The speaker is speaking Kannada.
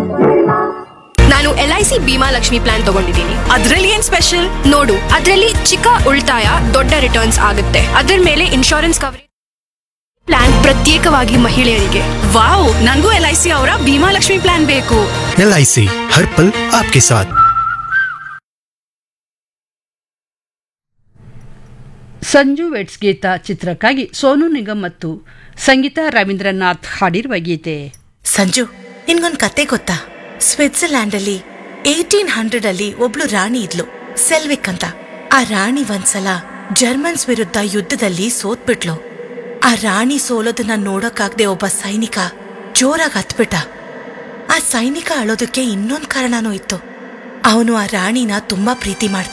ನಾನು L I C Bhima Lakshmi plan ತಗೊಂಡಿದ್ದೀನಿ ಅದ್ರಲ್ಲಿ ಏನ್ ಸ್ಪೆಷಲ್ ನೋಡು ಅದರಲ್ಲಿ ಚಿಕ್ಕ ಉಳಿತಾಯ ದೊಡ್ಡ ರಿಟರ್ನ್ಸ್ ಆಗುತ್ತೆ ಅದರ ಮೇಲೆ ಇನ್ಶೂರೆನ್ಸ್ ಕವರೇಜ್ ಪ್ಲಾನ್ ಪ್ರತ್ಯೇಕವಾಗಿ ಮಹಿಳೆಯರಿಗೆ ವಾವ್ ನನ್ಗೂ ಎಲ್ ಐ ಸಿ ಅವರ ಭೀಮಾ ಲಕ್ಷ್ಮಿ ಪ್ಲಾನ್ ಬೇಕು एल आई सी हर पल आपके साथ ಸಂಜು ವೆಟ್ಸ್ ಗೀತ ಚಿತ್ರಕ್ಕಾಗಿ ಸೋನು ನಿಗಮ್ ಮತ್ತು ಸಂಗೀತ ರವೀಂದ್ರನಾಥ್ ಹಾಡಿರುವ ಗೀತೆ ಸಂಜು ನಿನ್ಗೊಂದ್ ಕತೆ ಗೊತ್ತಾ ಸ್ವಿಟ್ಜರ್ಲ್ಯಾಂಡ್ ಅಲ್ಲಿ ಏಟೀನ್ ಹಂಡ್ರೆಡ್ ಅಲ್ಲಿ ಒಬ್ಳು ರಾಣಿ ಇದ್ಲು ಸೆಲ್ವಿಕ್ ಅಂತ ಆ ರಾಣಿ ಒಂದ್ಸಲ ಜರ್ಮನ್ಸ್ ವಿರುದ್ಧ ಯುದ್ಧದಲ್ಲಿ ಸೋತ್ಬಿಟ್ಲು ಆ ರಾಣಿ ಸೋಲೋದನ್ನ ನೋಡೋಕಾಗ್ದೆ ಒಬ್ಬ ಸೈನಿಕ ಜೋರಾಗಿ ಹತ್ಬಿಟ್ಟ ಆ ಸೈನಿಕ ಅಳೋದಕ್ಕೆ ಇನ್ನೊಂದ್ ಕಾರಣನೂ ಇತ್ತು ಅವನು ಆ ರಾಣಿನ ತುಂಬಾ ಪ್ರೀತಿ ಮಾಡ್ತಿದ್ದ